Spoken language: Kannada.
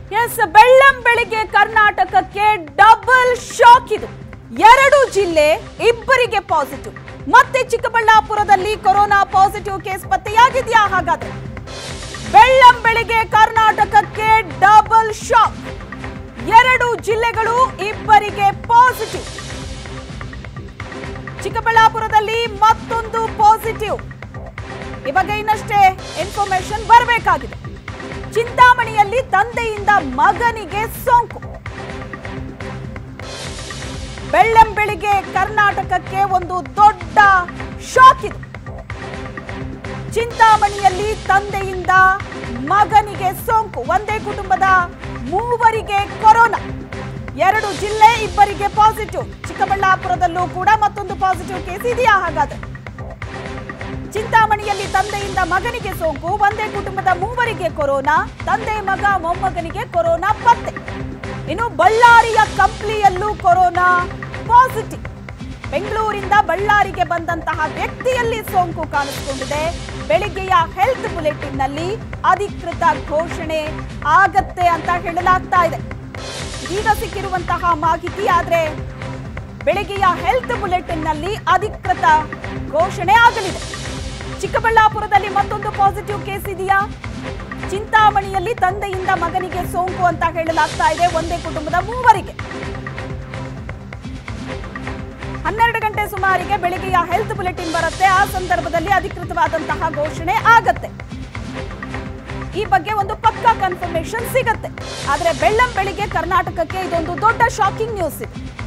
ಎಸ್ ಬೆಳ್ಳಂ ಬೆಳಿಗ್ಗೆ ಕರ್ನಾಟಕಕ್ಕೆ ಡಬಲ್ ಶಾಕ್ ಇದು ಎರಡು ಜಿಲ್ಲೆ ಇಬ್ಬರಿಗೆ ಪಾಸಿಟಿವ್ ಮತ್ತೆ ಚಿಕ್ಕಬಳ್ಳಾಪುರದಲ್ಲಿ ಕೊರೋನಾ ಪಾಸಿಟಿವ್ ಕೇಸ್ ಪತ್ತೆಯಾಗಿದೆಯಾ ಹಾಗಾದ್ರೆ ಬೆಳ್ಳಂ ಬೆಳಿಗ್ಗೆ ಕರ್ನಾಟಕಕ್ಕೆ ಡಬಲ್ ಶಾಕ್ ಎರಡು ಜಿಲ್ಲೆಗಳು ಇಬ್ಬರಿಗೆ ಪಾಸಿಟಿವ್ ಚಿಕ್ಕಬಳ್ಳಾಪುರದಲ್ಲಿ ಮತ್ತೊಂದು ಪಾಸಿಟಿವ್ ಈ ಬಗ್ಗೆ ಇನ್ನಷ್ಟೇ ಇನ್ಫಾರ್ಮೇಶನ್ ಬರಬೇಕಾಗಿದೆ ಚಿಂತಾಮಣಿಯಲ್ಲಿ ತಂದೆಯಿಂದ ಮಗನಿಗೆ ಸೋಂಕು ಬೆಳ್ಳಂ ಬೆಳಿಗ್ಗೆ ಕರ್ನಾಟಕಕ್ಕೆ ಒಂದು ದೊಡ್ಡ ಶಾಕ್ ಇದು ಚಿಂತಾಮಣಿಯಲ್ಲಿ ತಂದೆಯಿಂದ ಮಗನಿಗೆ ಸೋಂಕು ಒಂದೇ ಕುಟುಂಬದ ಮೂವರಿಗೆ ಕೊರೋನಾ ಎರಡು ಜಿಲ್ಲೆ ಇಬ್ಬರಿಗೆ ಪಾಸಿಟಿವ್ ಚಿಕ್ಕಬಳ್ಳಾಪುರದಲ್ಲೂ ಕೂಡ ಮತ್ತೊಂದು ಪಾಸಿಟಿವ್ ಕೇಸ್ ಇದೆಯಾ ಹಾಗಾದ್ರೆ ಚಿಂತಾಮಣಿಯಲ್ಲಿ ತಂದೆಯಿಂದ ಮಗನಿಗೆ ಸೋಂಕು ಒಂದೇ ಕುಟುಂಬದ ಮೂವರಿಗೆ ಕೊರೋನಾ ತಂದೆ ಮಗ ಮೊಮ್ಮಗನಿಗೆ ಕೊರೋನಾ ಪತ್ತೆ ಇನ್ನು ಬಳ್ಳಾರಿಯ ಕಂಪ್ಲಿಯಲ್ಲೂ ಕೊರೋನಾ ಪಾಸಿಟಿವ್ ಬೆಂಗಳೂರಿಂದ ಬಳ್ಳಾರಿಗೆ ಬಂದಂತಹ ವ್ಯಕ್ತಿಯಲ್ಲಿ ಸೋಂಕು ಕಾಣಿಸಿಕೊಂಡಿದೆ ಬೆಳಿಗ್ಗೆಯ ಹೆಲ್ತ್ ಬುಲೆಟಿನ್ನಲ್ಲಿ ಅಧಿಕೃತ ಘೋಷಣೆ ಆಗತ್ತೆ ಅಂತ ಹೇಳಲಾಗ್ತಾ ಇದೆ ಈಗ ಸಿಕ್ಕಿರುವಂತಹ ಮಾಹಿತಿ ಆದ್ರೆ ಬೆಳಗ್ಗೆಯ ಹೆಲ್ತ್ ಬುಲೆಟಿನ್ನಲ್ಲಿ ಅಧಿಕೃತ ಘೋಷಣೆ ಆಗಲಿದೆ ಚಿಕ್ಕಬಳ್ಳಾಪುರದಲ್ಲಿ ಮತ್ತೊಂದು ಪಾಸಿಟಿವ್ ಕೇಸ್ ಇದೆಯಾ ಚಿಂತಾಮಣಿಯಲ್ಲಿ ತಂದೆಯಿಂದ ಮಗನಿಗೆ ಸೋಂಕು ಅಂತ ಹೇಳಲಾಗ್ತಾ ಇದೆ ಒಂದೇ ಕುಟುಂಬದ ಮೂವರಿಗೆ ಹನ್ನೆರಡು ಗಂಟೆ ಸುಮಾರಿಗೆ ಬೆಳಿಗ್ಗೆಯ ಹೆಲ್ತ್ ಬುಲೆಟಿನ್ ಬರುತ್ತೆ ಆ ಸಂದರ್ಭದಲ್ಲಿ ಅಧಿಕೃತವಾದಂತಹ ಘೋಷಣೆ ಆಗತ್ತೆ ಈ ಬಗ್ಗೆ ಒಂದು ಪಕ್ಕಾ ಕನ್ಫರ್ಮೇಶನ್ ಸಿಗತ್ತೆ ಆದ್ರೆ ಬೆಳ್ಳಂ ಬೆಳಿಗ್ಗೆ ಕರ್ನಾಟಕಕ್ಕೆ ಇದೊಂದು ದೊಡ್ಡ ಶಾಕಿಂಗ್ ನ್ಯೂಸ್ ಇದೆ